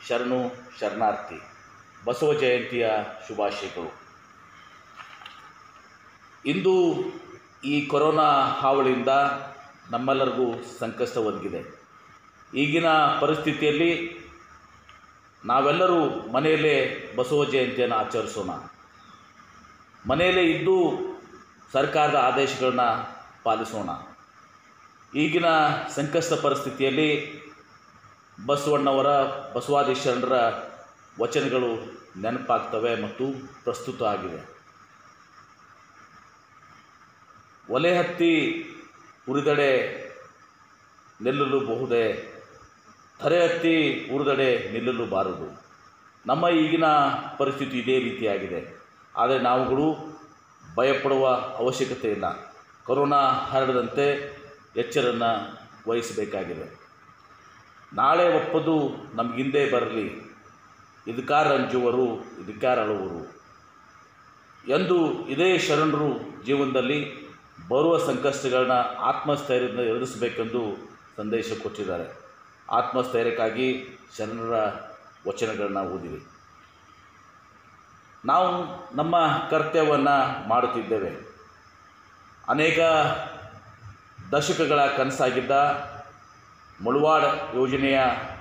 ಶರಣು ಶರಣಾರ್ಥಿ ಬಸವ ಜಯಂತಿಯ ಶುಭಾಶಯಗಳು ಇಂದು ಈ ಕೊರೋನಾ ಹಾವಳಿಯಿಂದ ನಮ್ಮೆಲ್ಲರಿಗೂ ಸಂಕಷ್ಟ ಒದಗಿದೆ ಈಗಿನ ಪರಿಸ್ಥಿತಿಯಲ್ಲಿ ನಾವೆಲ್ಲರೂ ಮನೆಯಲ್ಲೇ ಬಸವ ಜಯಂತಿಯನ್ನು ಆಚರಿಸೋಣ ಮನೆಯಲ್ಲೇ ಇದ್ದು ಸರ್ಕಾರದ ಆದೇಶಗಳನ್ನ ಪಾಲಿಸೋಣ ಈಗಿನ ಸಂಕಷ್ಟ ಪರಿಸ್ಥಿತಿಯಲ್ಲಿ ಬಸವಣ್ಣವರ ಬಸವಾದಿ ಶರಣರ ವಚನಗಳು ನೆನಪಾಗ್ತವೆ ಮತ್ತು ಪ್ರಸ್ತುತ ಆಗಿದೆ ಒಲೆ ಹತ್ತಿ ಉರಿದಡೆ ನಿಲ್ಲಲು ಬಹುದೇ ತರೆ ಹತ್ತಿ ಉರಿದಡೆ ನಿಲ್ಲಲು ಬಾರದು ನಮ್ಮ ಈಗಿನ ಪರಿಸ್ಥಿತಿ ಇದೇ ರೀತಿಯಾಗಿದೆ ಆದರೆ ನಾವುಗಳು ಭಯಪಡುವ ಅವಶ್ಯಕತೆ ಇಲ್ಲ ಕೊರೋನಾ ಹರಡದಂತೆ ಎಚ್ಚರನ್ನು ವಹಿಸಬೇಕಾಗಿದೆ ನಾಳೆ ಒಪ್ಪದು ನಮಗಿಂದೇ ಬರಲಿ ಇದಕ್ಕಾರ ಅಂಜುವರು ಇದಕ್ಕಾರ ಅಳುವರು ಎಂದು ಇದೇ ಶರಣರು ಜೀವನದಲ್ಲಿ ಬರುವ ಸಂಕಷ್ಟಗಳನ್ನ ಆತ್ಮಸ್ಥೈರ್ಯದಿಂದ ಎದುರಿಸಬೇಕೆಂದು ಸಂದೇಶ ಕೊಟ್ಟಿದ್ದಾರೆ ಆತ್ಮಸ್ಥೈರ್ಯಕ್ಕಾಗಿ ಶರಣರ ವಚನಗಳನ್ನ ಓದಿರಿ ನಾವು ನಮ್ಮ ಕರ್ತವ್ಯವನ್ನು ಮಾಡುತ್ತಿದ್ದೇವೆ ಅನೇಕ ದಶಕಗಳ ಕನಸಾಗಿದ್ದ ಮುಳವಾಡ ಯೋಜನೆಯ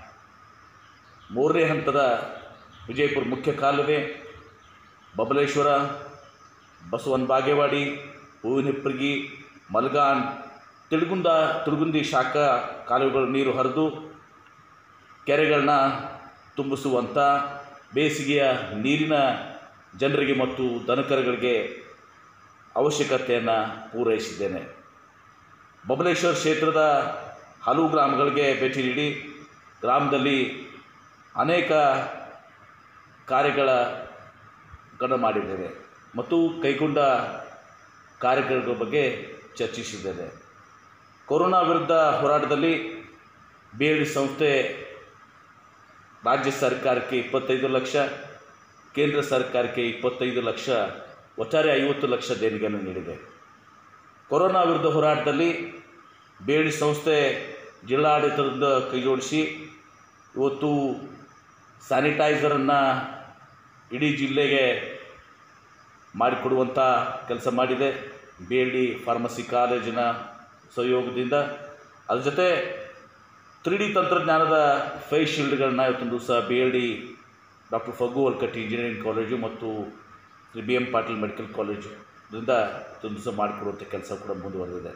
ಮೂರನೇ ಹಂತದ ವಿಜಯಪುರ ಮುಖ್ಯ ಕಾಲುವೆ ಬಬಲೇಶ್ವರ ಬಸವನ ಬಾಗೇವಾಡಿ ಹೂವಿನಿಪ್ಪರ್ಗಿ ಮಲ್ಗಾನ್ ತಿಳುಗುಂದ ತುಳುಗುಂದಿ ಶಾಖಾ ಕಾಲುವೆಗಳ ನೀರು ಹರಿದು ಕೆರೆಗಳನ್ನ ತುಂಬಿಸುವಂಥ ಬೇಸಿಗೆಯ ನೀರಿನ ಜನರಿಗೆ ಮತ್ತು ದನಕರುಗಳಿಗೆ ಅವಶ್ಯಕತೆಯನ್ನು ಪೂರೈಸಿದ್ದೇನೆ ಬಬಲೇಶ್ವರ ಕ್ಷೇತ್ರದ ಹಲವು ಗ್ರಾಮಗಳಿಗೆ ಭೇಟಿ ನೀಡಿ ಗ್ರಾಮದಲ್ಲಿ ಅನೇಕ ಕಾರ್ಯಗಳ ಗಣ ಮಾಡಿದ್ದೇವೆ ಮತ್ತು ಕೈಗೊಂಡ ಕಾರ್ಯಗಳ ಬಗ್ಗೆ ಚರ್ಚಿಸಿದ್ದೇನೆ ಕೊರೋನಾ ವಿರುದ್ಧ ಹೋರಾಟದಲ್ಲಿ ಬಿ ಎಲ್ ಡಿ ಸಂಸ್ಥೆ ರಾಜ್ಯ ಸರ್ಕಾರಕ್ಕೆ ಇಪ್ಪತ್ತೈದು ಲಕ್ಷ ಕೇಂದ್ರ ಸರ್ಕಾರಕ್ಕೆ ಇಪ್ಪತ್ತೈದು ಲಕ್ಷ ಒಟ್ಟಾರೆ ಐವತ್ತು ಲಕ್ಷ ದೇಣಿಗೆಯನ್ನು ನೀಡಿದೆ ಕೊರೋನಾ ವಿರುದ್ಧ ಹೋರಾಟದಲ್ಲಿ ಬಿ ಎಲ್ ಡಿ ಸಂಸ್ಥೆ ಜಿಲ್ಲಾಡಳಿತದಿಂದ ಕೈಜೋಡಿಸಿ ಇವತ್ತು ಸ್ಯಾನಿಟೈಸರನ್ನು ಇಡೀ ಜಿಲ್ಲೆಗೆ ಮಾಡಿಕೊಡುವಂಥ ಕೆಲಸ ಮಾಡಿದೆ ಬಿ ಎಲ್ ಡಿ ಫಾರ್ಮಸಿ ಕಾಲೇಜಿನ ಸಹಯೋಗದಿಂದ ಅದ್ರ ಜೊತೆ ತ್ರೀ ಡಿ ತಂತ್ರಜ್ಞಾನದ ಫೇಸ್ ಶೀಲ್ಡ್ಗಳನ್ನ ಇವತ್ತೊಂದು ದಿವಸ ಬಿ ಎಲ್ ಡಿ ಡಾಕ್ಟರ್ ಫಗು ವಲ್ಕಟ್ಟಿ ಇಂಜಿನಿಯರಿಂಗ್ ಕಾಲೇಜು ಮತ್ತು Shri B M Patil medical college ಇದರಿಂದ ಇವತ್ತೊಂದು ದಿವಸ ಮಾಡಿಕೊಡುವಂಥ ಕೆಲಸ ಕೂಡ ಮುಂದುವರೆದಿದೆ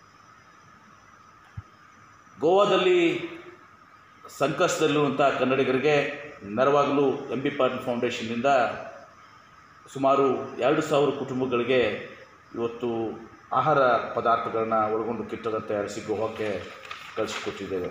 ಗೋವಾದಲ್ಲಿ ಸಂಕಷ್ಟದಲ್ಲಿರುವಂಥ ಕನ್ನಡಿಗರಿಗೆ ನೆರವಾಗಲು ಎಂ ಬಿ ಪಾಟೀಲ್ ಫೌಂಡೇಶನ್ನಿಂದ ಸುಮಾರು ಎರಡು ಸಾವಿರ ಕುಟುಂಬಗಳಿಗೆ ಇವತ್ತು ಆಹಾರ ಪದಾರ್ಥಗಳನ್ನ ಒಳಗೊಂಡು ಕಿಟ್ಟನ್ನು ತಯಾರಿಸಿ ಗೋವಾಕ್ಕೆ ಕಳಿಸಿಕೊಟ್ಟಿದ್ದೇವೆ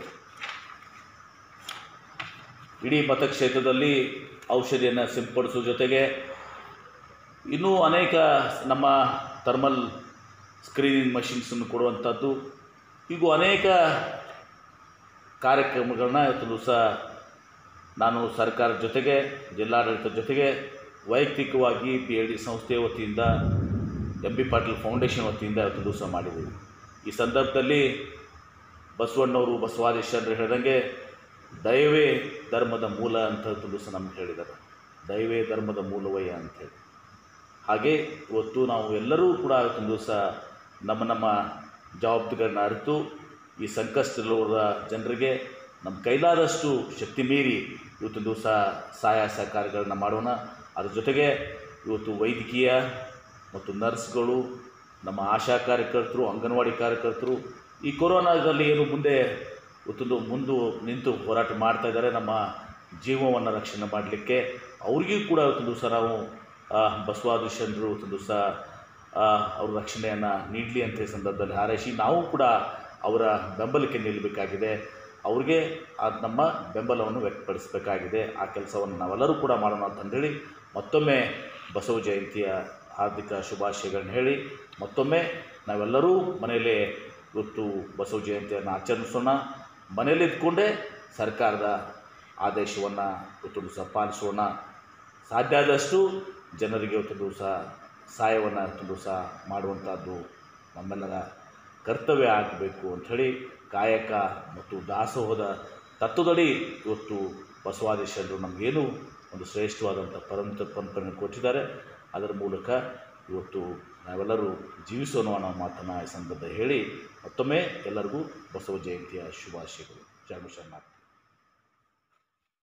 ಇಡೀ ಮತಕ್ಷೇತ್ರದಲ್ಲಿ ಔಷಧಿಯನ್ನು ಸಿಂಪಡಿಸುವ ಜೊತೆಗೆ ಇನ್ನೂ ಅನೇಕ ನಮ್ಮ ಥರ್ಮಲ್ ಸ್ಕ್ರೀನಿಂಗ್ ಮಷಿನ್ಸನ್ನು ಕೊಡುವಂಥದ್ದು ಹೀಗೂ ಅನೇಕ ಕಾರ್ಯಕ್ರಮಗಳನ್ನ ಇವತ್ತು ದಿವಸ ನಾನು ಸರ್ಕಾರದ ಜೊತೆಗೆ ಜಿಲ್ಲಾಡಳಿತದ ಜೊತೆಗೆ ವೈಯಕ್ತಿಕವಾಗಿ ಬಿ ಎಲ್ ಡಿ ಸಂಸ್ಥೆ ವತಿಯಿಂದ ಎಂ ಬಿ ಪಾಟೀಲ್ ಫೌಂಡೇಶನ್ ವತಿಯಿಂದ ಇವತ್ತು ದಿವಸ ಮಾಡಿದ್ದೀವಿ ಈ ಸಂದರ್ಭದಲ್ಲಿ ಬಸವಣ್ಣವರು ಬಸವಾದೀಶರು ಹೇಳಿದಂಗೆ ದಯವೇ ಧರ್ಮದ ಮೂಲ ಅಂತ ಇವತ್ತು ದಿವಸ ನಮ್ಗೆ ಹೇಳಿದ್ದಾರೆ ದಯವೇ ಧರ್ಮದ ಮೂಲವಯ್ಯ ಅಂಥೇಳಿ ಹಾಗೆ ಇವತ್ತು ನಾವು ಎಲ್ಲರೂ ಕೂಡ ಇವತ್ತೊಂದು ದಿವಸ ನಮ್ಮ ನಮ್ಮ ಜವಾಬ್ದಾರಿಗಳನ್ನ ಅರಿತು ಈ ಸಂಕಷ್ಟದಲ್ಲಿರುವ ಜನರಿಗೆ ನಮ್ಮ ಕೈಲಾದಷ್ಟು ಶಕ್ತಿ ಮೀರಿ ಇವತ್ತೊಂದು ದಿವಸ ಸಹಾಯ ಸಹಕಾರಗಳನ್ನ ಮಾಡೋಣ ಅದ್ರ ಜೊತೆಗೆ ಇವತ್ತು ವೈದ್ಯಕೀಯ ಮತ್ತು ನರ್ಸ್ಗಳು ನಮ್ಮ ಆಶಾ ಕಾರ್ಯಕರ್ತರು ಅಂಗನವಾಡಿ ಕಾರ್ಯಕರ್ತರು ಈ ಕೊರೋನಾದಲ್ಲಿ ಏನು ಮುಂದೆ ಇವತ್ತೊಂದು ಮುಂದೆ ನಿಂತು ಹೋರಾಟ ಮಾಡ್ತಾ ಇದ್ದಾರೆ ನಮ್ಮ ಜೀವವನ್ನು ರಕ್ಷಣೆ ಮಾಡಲಿಕ್ಕೆ ಅವ್ರಿಗೂ ಕೂಡ ಇವತ್ತೊಂದು ದಿವಸ ನಾವು ಬಸವಾದಿಶಂದರು ಇವತ್ತೊಂದು ದಿವಸ ಅವ್ರ ರಕ್ಷಣೆಯನ್ನು ನೀಡಲಿ ಅಂತ ಈ ಸಂದರ್ಭದಲ್ಲಿ ಹಾರೈಸಿ ನಾವು ಕೂಡ ಅವರ ಬೆಂಬಲಕ್ಕೆ ನಿಲ್ಲಬೇಕಾಗಿದೆ ಅವ್ರಿಗೆ ಅದು ನಮ್ಮ ಬೆಂಬಲವನ್ನು ವ್ಯಕ್ತಪಡಿಸಬೇಕಾಗಿದೆ ಆ ಕೆಲಸವನ್ನು ನಾವೆಲ್ಲರೂ ಕೂಡ ಮಾಡೋಣ ಅಂತಂದೇಳಿ ಮತ್ತೊಮ್ಮೆ ಬಸವ ಜಯಂತಿಯ ಹಾರ್ದಿಕ ಶುಭಾಶಯಗಳನ್ನ ಹೇಳಿ ಮತ್ತೊಮ್ಮೆ ನಾವೆಲ್ಲರೂ ಮನೆಯಲ್ಲೇ ಇವತ್ತು ಬಸವ ಜಯಂತಿಯನ್ನು ಆಚರಿಸೋಣ ಮನೆಯಲ್ಲಿ ಇದ್ಕೊಂಡೇ ಸರ್ಕಾರದ ಆದೇಶವನ್ನು ಇವತ್ತು ದಿವಸ ಪಾಲಿಸೋಣ ಸಾಧ್ಯ ಆದಷ್ಟು ಜನರಿಗೆ ಇವತ್ತು ದಿವಸ ಸಹಾಯವನ್ನು ಇವತ್ತು ದಿವಸ ಮಾಡುವಂಥದ್ದು ನಮ್ಮೆಲ್ಲರ ಕರ್ತವ್ಯ ಆಗಬೇಕು ಅಂಥೇಳಿ ಕಾಯಕ ಮತ್ತು ದಾಸೋಹದ ತತ್ವದಡಿ ಇವತ್ತು ಬಸವಾದೀಶರು ನಮಗೇನು ಒಂದು ಶ್ರೇಷ್ಠವಾದಂಥ ಪರಂತ ಪರಂಪರೆಯನ್ನು ಕೊಟ್ಟಿದ್ದಾರೆ ಅದರ ಮೂಲಕ ಇವತ್ತು ನಾವೆಲ್ಲರೂ ಜೀವಿಸೋಣ ಅನ್ನೋ ಮಾತನ್ನು ಈ ಸಂದರ್ಭದಲ್ಲಿ ಹೇಳಿ ಮತ್ತೊಮ್ಮೆ ಎಲ್ಲರಿಗೂ ಬಸವ ಜಯಂತಿಯ ಶುಭಾಶಯಗಳು ಜಯ ಶರಣಾರ್ಥಿ